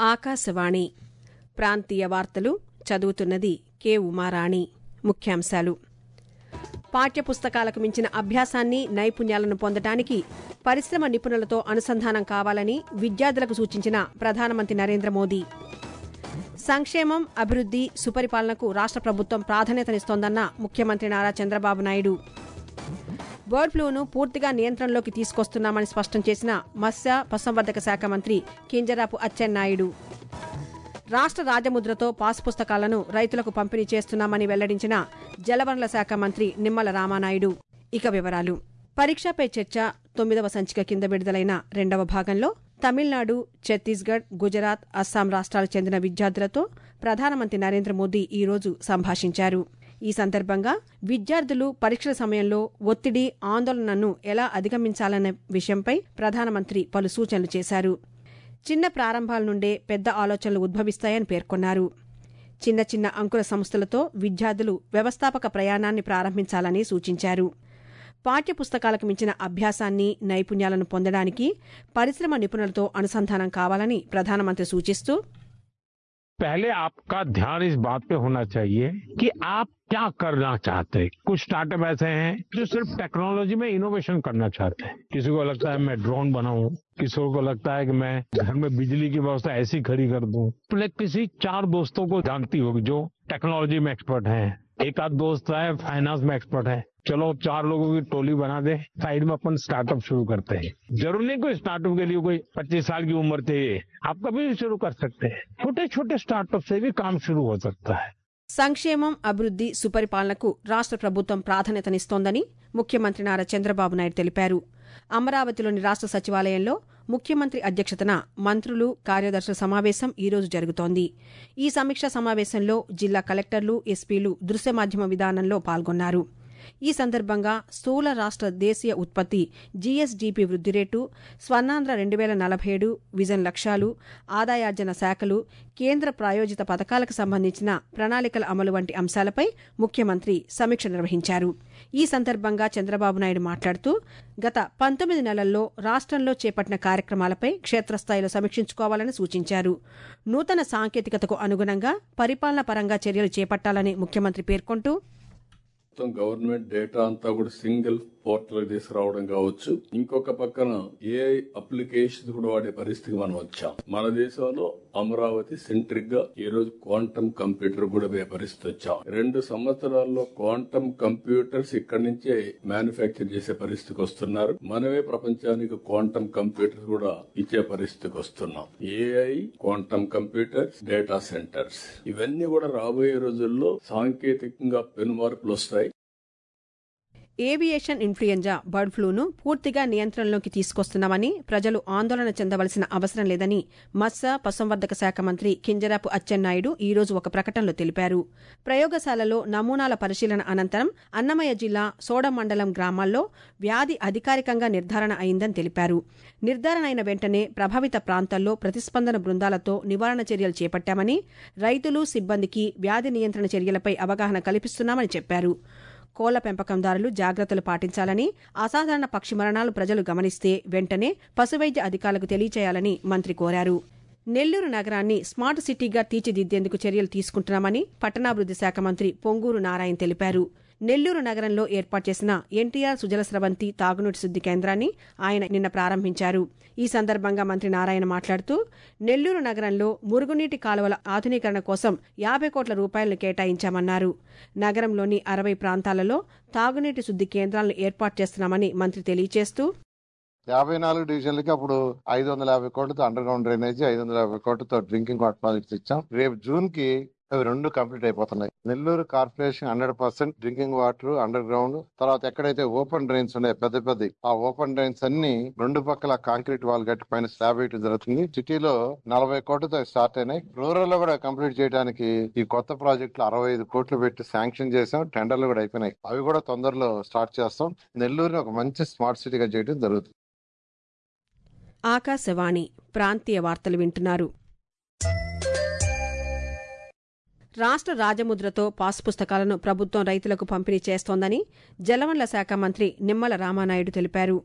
ఆకాశవాణి ప్రాంతీయ వార్తలు చదువుతున్నది కె ఉమారాణి ముఖ్యాంశాలు పాఠ్యపుస్తకాలకు మించిన అభ్యాసాన్ని నైపుణ్యాలను పొందటానికి పరిశ్రమ నిపుణులతో అనుసంధానం కావాలని విద్యార్థులకు సూచించిన ప్రధానమంత్రి నరేంద్ర మోదీ సంక్షేమం అభివృద్ది సుపరిపాలనకు రాష్ట్ర ప్రభుత్వం ప్రాధాన్యతనిస్తోందన్న ముఖ్యమంత్రి నారా చంద్రబాబు నాయుడు బర్డ్ ఫ్లూను పూర్తిగా నియంత్రణలోకి తీసుకొస్తున్నామని స్పష్టం చేసిన మత్స్య పశుసంవర్ధక శాఖ మంత్రి కింజరాపు అచ్చెన్నాయుడు రాష్ట్ర రాజముద్రతో పాస్ పుస్తకాలను రైతులకు పంపిణీ చేస్తున్నామని వెల్లడించిన జలవనరుల శాఖ మంత్రి నిమ్మల రామానాయుడు ఇక వివరాలు పరీక్షపై చర్చ తొమ్మిదవ సంచిక కింద విడుదలైన రెండవ భాగంలో తమిళనాడు ఛత్తీస్గఢ్ గుజరాత్ అస్సాం రాష్ట్రాలకు చెందిన విద్యార్థులతో ప్రధానమంత్రి నరేంద్ర మోదీ ఈ రోజు సంభాషించారు ఈ సందర్భంగా విద్యార్థులు పరీక్షల సమయంలో ఒత్తిడి ఆందోళనను ఎలా అధిగమించాలనే విషయంపై ప్రధానమంత్రి పలు సూచనలు చేశారు చిన్న ప్రారంభాల నుండే పెద్ద ఆలోచనలు ఉద్భవిస్తాయని పేర్కొన్నారు చిన్న చిన్న అంకుర సంస్థలతో విద్యార్థులు వ్యవస్థాపక ప్రయాణాన్ని ప్రారంభించాలని సూచించారు పాఠ్యపుస్తకాలకు మించిన అభ్యాసాన్ని నైపుణ్యాలను పొందడానికి పరిశ్రమ నిపుణులతో అనుసంధానం కావాలని ప్రధానమంత్రి సూచిస్తూ पहले आपका ध्यान इस बात पे होना चाहिए कि आप क्या करना चाहते हैं कुछ स्टार्टअप ऐसे हैं जो सिर्फ टेक्नोलॉजी में इनोवेशन करना चाहते हैं किसी को लगता है मैं ड्रोन बनाऊं किसी को लगता है कि मैं घर में बिजली की व्यवस्था ऐसी खड़ी कर दूं तो किसी चार दोस्तों को जानती होगी जो टेक्नोलॉजी में एक्सपर्ट हैं एक आध दोस्त है फाइनेंस में एक्सपर्ट है चलो चार लोगों की टोली बना दे साइड में अपन स्टार्टअप शुरू करते हैं जरूर नहीं कोई स्टार्टअप के लिए कोई 25 साल की उम्र चाहिए आप कभी भी शुरू कर सकते हैं छोटे छोटे स्टार्टअप से भी काम शुरू हो सकता है సంక్షేమం అభివృద్ది సుపరిపాలనకు రాష్ట్ర ప్రభుత్వం ప్రాధాన్యతనిస్తోందని ముఖ్యమంత్రి నారా చంద్రబాబు నాయుడు తెలిపారు అమరావతిలోని రాష్ట్ర సచివాలయంలో ముఖ్యమంత్రి అధ్యక్షతన మంత్రులు కార్యదర్శుల సమావేశం ఈ రోజు జరుగుతోంది ఈ సమీక్షా సమావేశంలో జిల్లా కలెక్టర్లు ఎస్పీలు దృశ్య మాధ్యమ విధానంలో పాల్గొన్నారు ఈ సందర్భంగా స్థూల రాష్ట్ర దేశీయ ఉత్పత్తి జీఎస్డీపీ వృద్ధి రేటు స్వర్ణాంధ్ర రెండు వేల నలభై ఏడు విజన్ లక్ష్యాలు ఆదాయార్జన శాఖలు కేంద్ర ప్రాయోజిత పథకాలకు సంబంధించిన ప్రణాళికల అమలు వంటి అంశాలపై ముఖ్యమంత్రి సమీక్ష నిర్వహించారు ఈ సందర్భంగా చంద్రబాబు నాయుడు మాట్లాడుతూ గత పంతొమ్మిది నెలల్లో రాష్ట్రంలో చేపట్టిన కార్యక్రమాలపై క్షేత్రస్థాయిలో సమీక్షించుకోవాలని సూచించారు నూతన సాంకేతికతకు అనుగుణంగా పరిపాలన పరంగా చర్యలు చేపట్టాలని ముఖ్యమంత్రి పేర్కొంటూ మొత్తం గవర్నమెంట్ డేటా అంతా కూడా సింగిల్ పోర్టల్ తీసుకురావడం కావచ్చు ఇంకొక పక్కన ఏఐ అప్లికేషన్స్ కూడా వాడే పరిస్థితికి మనం వచ్చాం మన దేశంలో అమరావతి సెంట్రిక్ గా ఈ రోజు క్వాంటమ్ కంప్యూటర్ కూడా పోయే పరిస్థితి వచ్చాం రెండు సంవత్సరాల్లో క్వాంటమ్ కంప్యూటర్స్ ఇక్కడి నుంచే మ్యానుఫ్యాక్చర్ చేసే పరిస్థితికి వస్తున్నారు మనమే ప్రపంచానికి క్వాంటమ్ కంప్యూటర్స్ కూడా ఇచ్చే పరిస్థితికి వస్తున్నాం AI quantum computers data centers ఇవన్నీ కూడా రాబోయే రోజుల్లో సాంకేతికంగా పెనుమార్పులు వస్తాయి ఏవియేషన్ ఇన్ఫ్లుయెంజా బర్డ్ ఫ్లూను పూర్తిగా నియంత్రణలోకి తీసుకొస్తున్నామని ప్రజలు ఆందోళన చెందవలసిన అవసరం లేదని మత్స్య పశుసంవర్ధక శాఖ మంత్రి కింజరాపు అచ్చెన్నాయుడు ఈ రోజు ఒక ప్రకటనలో తెలిపారు ప్రయోగశాలలో నమూనాల పరిశీలన అనంతరం అన్నమయ్య జిల్లా సోడమండలం గ్రామాల్లో వ్యాధి అధికారికంగా నిర్ధారణ అయిందని తెలిపారు నిర్ధారణ అయిన వెంటనే ప్రభావిత ప్రాంతాల్లో ప్రతిస్పందన బృందాలతో నివారణ చర్యలు చేపట్టామని రైతులు సిబ్బందికి వ్యాధి నియంత్రణ చర్యలపై అవగాహన కల్పిస్తున్నామని చెప్పారు కోళ్ల పెంపకందారులు జాగ్రత్తలు పాటించాలని అసాధారణ పక్షి మరణాలు ప్రజలు గమనిస్తే వెంటనే పశువైద్య అధికారులకు తెలియచేయాలని మంత్రి కోరారు నెల్లూరు నగరాన్ని స్మార్ట్ సిటీగా తీర్చిదిద్దేందుకు చర్యలు తీసుకుంటున్నామని పట్టణాభివృద్ది శాఖ మంత్రి పొంగూరు నారాయణ తెలిపారు నెల్లూరు నగరంలో ఏర్పాటు చేసిన ఎన్టీఆర్ సుజల స్రవంతి తాగునీటి శుద్ది కేంద్రాన్ని ఆయన నిన్న ప్రారంభించారు ఈ సందర్భంగా మంత్రి నారాయణ మాట్లాడుతూ నెల్లూరు నగరంలో మురుగునీటి కాలువల ఆధునీకరణ కోసం యాభై కోట్ల రూపాయలను కేటాయించామన్నారు నగరంలోని అరవై ప్రాంతాలలో తాగునీటి శుద్ది కేంద్రాలను ఏర్పాటు చేస్తున్నామని మంత్రి తెలియజేస్తూ యాభై నాలుగు డివిజన్లకి అప్పుడు ఐదు వందల యాభై కోట్లతో అండర్ గ్రౌండ్ డ్రైనేజ్ ఐదు వందల యాభై కోట్లతో డ్రింకింగ్ వాటర్ ప్రాజెక్ట్స్ ఇచ్చాం రేపు జూన్ కి అవి రెండు కంప్లీట్ అయిపోతున్నాయి Nellore corporation hundred percent drinking water underground తర్వాత ఎక్కడైతే ఓపెన్ డ్రైన్స్ ఉన్నాయో పెద్ద పెద్ద ఆ ఓపెన్ డ్రైన్స్ అన్ని రెండు పక్కల కాంక్రీట్ వాల్ గట్టి పైన స్లాబ్ వేయడం జరుగుతుంది సిటీలో నలభై కోట్లతో స్టార్ట్ అయినాయి రూరల్ లో కూడా కంప్లీట్ చేయడానికి ఈ కొత్త ప్రాజెక్టులు అరవై ఐదు కోట్లు పెట్టి శాంక్షన్ చేసాం టెండర్లు కూడా అయిపోయినాయి అవి కూడా తొందరలో స్టార్ట్ చేస్తాం నెల్లూరుని ఒక మంచి స్మార్ట్ సిటీగా చేయడం జరుగుతుంది ఆకాశవాణి ప్రాంతీయ వార్తలు వింటున్నారు రాష్ట్ర రాజముద్రతో పాస్ పుస్తకాలను ప్రభుత్వం రైతులకు పంపిణీ చేస్తోందని జలవనరుల శాఖ మంత్రి నిమ్మల రామానాయుడు తెలిపారు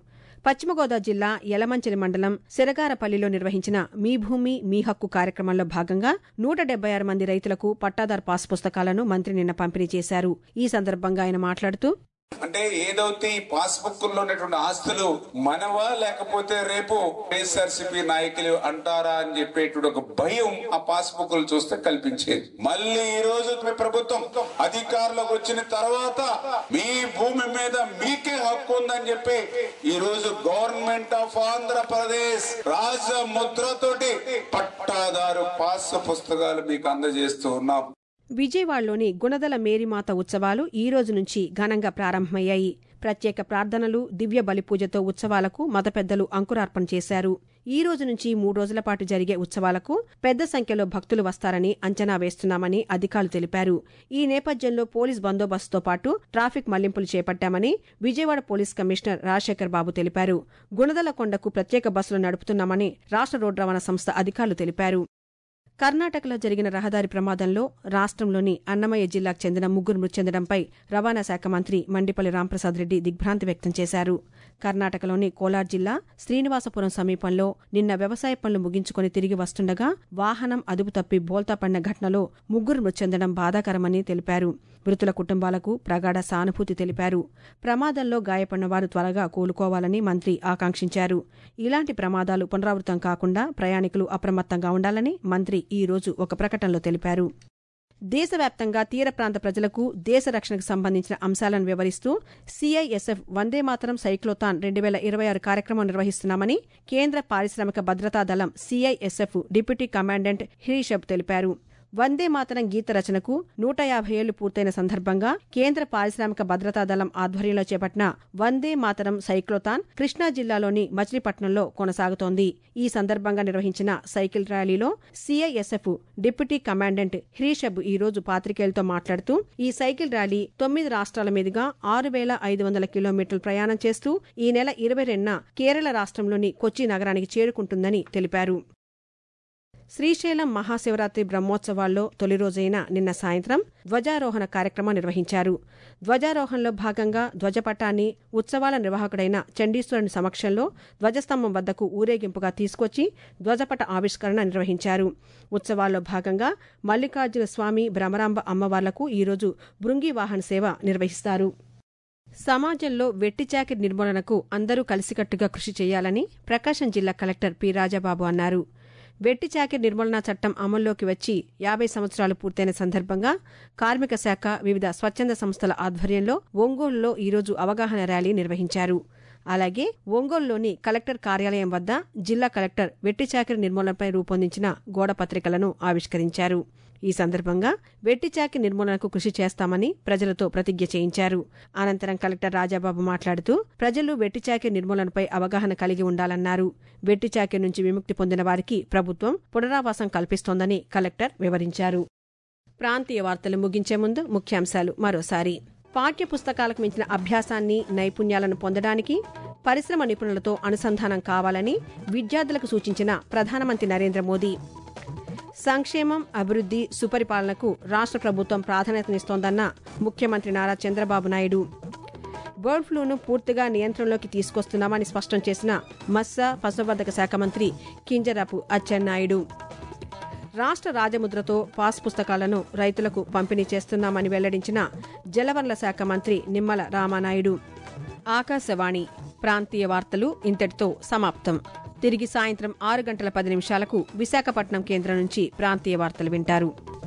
పశ్చిమ గోదావరి జిల్లా యలమంచిలి మండలం సిరగారపల్లిలో నిర్వహించిన మీ భూమి మీ హక్కు కార్యక్రమంలో భాగంగా నూట డెబ్బై ఆరు మంది రైతులకు పట్టాదారు పాస్ పుస్తకాలను మంత్రి నిన్న పంపిణీ చేశారు ఈ సందర్భంగా ఆయన మాట్లాడుతూ అంటే ఏదైతే ఈ పాస్బుక్ లో ఉన్నటువంటి ఆస్తులు మనవా లేకపోతే రేపు వైఎస్ఆర్సీపీ నాయకులు అంటారా అని చెప్పేటువంటి ఒక భయం ఆ పాస్బుక్ చూస్తే కల్పించేది మళ్ళీ ఈ రోజు మీ ప్రభుత్వం అధికారంలోకి వచ్చిన తర్వాత మీ భూమి మీద మీకే హక్కు ఉందని చెప్పి ఈ రోజు గవర్నమెంట్ ఆఫ్ ఆంధ్రప్రదేశ్ రాజ ముద్రతోటి పట్టాదారు పాస్ పుస్తకాలు మీకు అందజేస్తూ ఉన్నాం విజయవాడలోని గుణదల మేరీమాత ఉత్సవాలు ఈ రోజు నుంచి ఘనంగా ప్రారంభమయ్యాయి ప్రత్యేక ప్రార్థనలు దివ్య బలిపూజతో ఉత్సవాలకు మత పెద్దలు అంకురార్పణ చేశారు ఈ రోజు నుంచి మూడు రోజుల పాటు జరిగే ఉత్సవాలకు పెద్ద సంఖ్యలో భక్తులు వస్తారని అంచనా వేస్తున్నామని అధికారులు తెలిపారు ఈ నేపథ్యంలో పోలీస్ బందోబస్తుతో పాటు ట్రాఫిక్ మళ్లింపులు చేపట్టామని విజయవాడ పోలీస్ కమిషనర్ రాజశేఖర్ బాబు తెలిపారు గుణదల కొండకు ప్రత్యేక బస్సులు నడుపుతున్నామని రాష్ట్ర రోడ్డు రవాణా సంస్థ అధికారులు తెలిపారు కర్ణాటకలో జరిగిన రహదారి ప్రమాదంలో రాష్ట్రంలోని అన్నమయ్య జిల్లాకు చెందిన ముగ్గురు మృతి చెందడంపై రవాణా శాఖ మంత్రి మండిపల్లి రాంప్రసాద్ రెడ్డి దిగ్భ్రాంతి వ్యక్తం చేశారు కర్ణాటకలోని కోలార్ జిల్లా శ్రీనివాసపురం సమీపంలో నిన్న వ్యవసాయ పనులు ముగించుకొని తిరిగి వస్తుండగా వాహనం అదుపు తప్పి బోల్తా పడిన ఘటనలో ముగ్గురు మృతి చెందడం బాధాకరమని తెలిపారు మృతుల కుటుంబాలకు ప్రగాఢ సానుభూతి తెలిపారు ప్రమాదంలో గాయపడిన వారు త్వరగా కోలుకోవాలని మంత్రి ఆకాంక్షించారు ఇలాంటి ప్రమాదాలు పునరావృతం కాకుండా ప్రయాణికులు అప్రమత్తంగా ఉండాలని మంత్రి ఈ రోజు ఒక ప్రకటనలో తెలిపారు దేశవ్యాప్తంగా తీర ప్రాంత ప్రజలకు దేశ రక్షణకు సంబంధించిన అంశాలను వివరిస్తూ సీఐఎస్ఎఫ్ వందే మాతరం సైక్లోథాన్ రెండు వేల ఇరవై ఆరు కార్యక్రమం నిర్వహిస్తున్నామని కేంద్ర పారిశ్రామిక భద్రతా దళం సీఐఎస్ఎఫ్ డిప్యూటీ కమాండెంట్ హిరీషబ్ తెలిపారు వందే మాతరం గీత రచనకు నూట యాభై ఏళ్లు పూర్తయిన సందర్భంగా కేంద్ర పారిశ్రామిక భద్రతా దళం ఆధ్వర్యంలో చేపట్టిన వందే మాతరం సైక్లోథాన్ కృష్ణా జిల్లాలోని మచిలీపట్నంలో కొనసాగుతోంది ఈ సందర్భంగా నిర్వహించిన సైకిల్ ర్యాలీలో సీఐఎస్ఎఫ్ డిప్యూటీ కమాండెంట్ హిరీషబ్ ఈ రోజు పాత్రికేయులతో మాట్లాడుతూ ఈ సైకిల్ ర్యాలీ తొమ్మిది రాష్ట్రాల మీదుగా ఆరు వేల ఐదు వందల కిలోమీటర్లు ప్రయాణం చేస్తూ ఈ నెల ఇరవై రెండున కేరళ రాష్ట్రంలోని కొచ్చి నగరానికి చేరుకుంటుందని తెలిపారు శ్రీశైలం మహాశివరాత్రి బ్రహ్మోత్సవాల్లో తొలి రోజైన నిన్న సాయంత్రం ధ్వజారోహణ కార్యక్రమం నిర్వహించారు ధ్వజారోహణలో భాగంగా ధ్వజపటాన్ని ఉత్సవాల నిర్వాహకుడైన చండీశ్వరుని సమక్షంలో ధ్వజస్తంభం వద్దకు ఊరేగింపుగా తీసుకొచ్చి ధ్వజపట ఆవిష్కరణ నిర్వహించారు ఉత్సవాల్లో భాగంగా మల్లికార్జున స్వామి భ్రమరాంబ అమ్మవార్లకు ఈరోజు బృంగి వాహన సేవ నిర్వహిస్తారు సమాజంలో వెట్టిచాకిరి నిర్మూలనకు అందరూ కలిసికట్టుగా కృషి చేయాలని ప్రకాశం జిల్లా కలెక్టర్ పి రాజాబాబు అన్నారు వెట్టి చాకిరి నిర్మూలన చట్టం అమల్లోకి వచ్చి యాభై సంవత్సరాలు పూర్తయిన సందర్భంగా కార్మిక శాఖ వివిధ స్వచ్ఛంద సంస్థల ఆధ్వర్యంలో ఒంగోలులో ఈరోజు అవగాహన ర్యాలీ నిర్వహించారు అలాగే ఒంగోలులోని కలెక్టర్ కార్యాలయం వద్ద జిల్లా కలెక్టర్ వెట్టి చాకిరి నిర్మూలనపై రూపొందించిన గోడ పత్రికలను ఆవిష్కరించారు ఈ సందర్భంగా వెట్టి చాకి నిర్మూలనకు కృషి చేస్తామని ప్రజలతో ప్రతిజ్ఞ చేయించారు అనంతరం కలెక్టర్ రాజాబాబు మాట్లాడుతూ ప్రజలు వెట్టిచాకి నిర్మూలనపై అవగాహన కలిగి ఉండాలన్నారు వెట్టిచాకి నుంచి విముక్తి పొందిన వారికి ప్రభుత్వం పునరావాసం కల్పిస్తోందని కలెక్టర్ వివరించారు ప్రాంతీయ వార్తలు ముగించే ముందు ముఖ్యాంశాలు మరోసారి పాఠ్య పుస్తకాలకు మించిన అభ్యాసాన్ని నైపుణ్యాలను పొందడానికి పరిశ్రమ నిపుణులతో అనుసంధానం కావాలని విద్యార్థులకు సూచించిన ప్రధానమంత్రి నరేంద్ర మోదీ సంక్షేమం అభివృద్ది సుపరిపాలనకు రాష్ట్ర ప్రభుత్వం ప్రాధాన్యతనిస్తోందన్న ముఖ్యమంత్రి నారా చంద్రబాబు నాయుడు బర్డ్ ఫ్లూను పూర్తిగా నియంత్రణలోకి తీసుకొస్తున్నామని స్పష్టం చేసిన మత్స్య పశువర్ధక శాఖ మంత్రి కింజరాపు అచ్చెన్నాయుడు రాష్ట్ర రాజముద్రతో పాస్ పుస్తకాలను రైతులకు పంపిణీ చేస్తున్నామని వెల్లడించిన జలవనరుల శాఖ మంత్రి నిమ్మల రామానాయుడు ఆకాశవాణి ప్రాంతీయ వార్తలు ఇంతటితో సమాప్తం తిరిగి సాయంత్రం ఆరు గంటల పది నిమిషాలకు విశాఖపట్నం కేంద్రం నుంచి ప్రాంతీయ వార్తలు వింటారు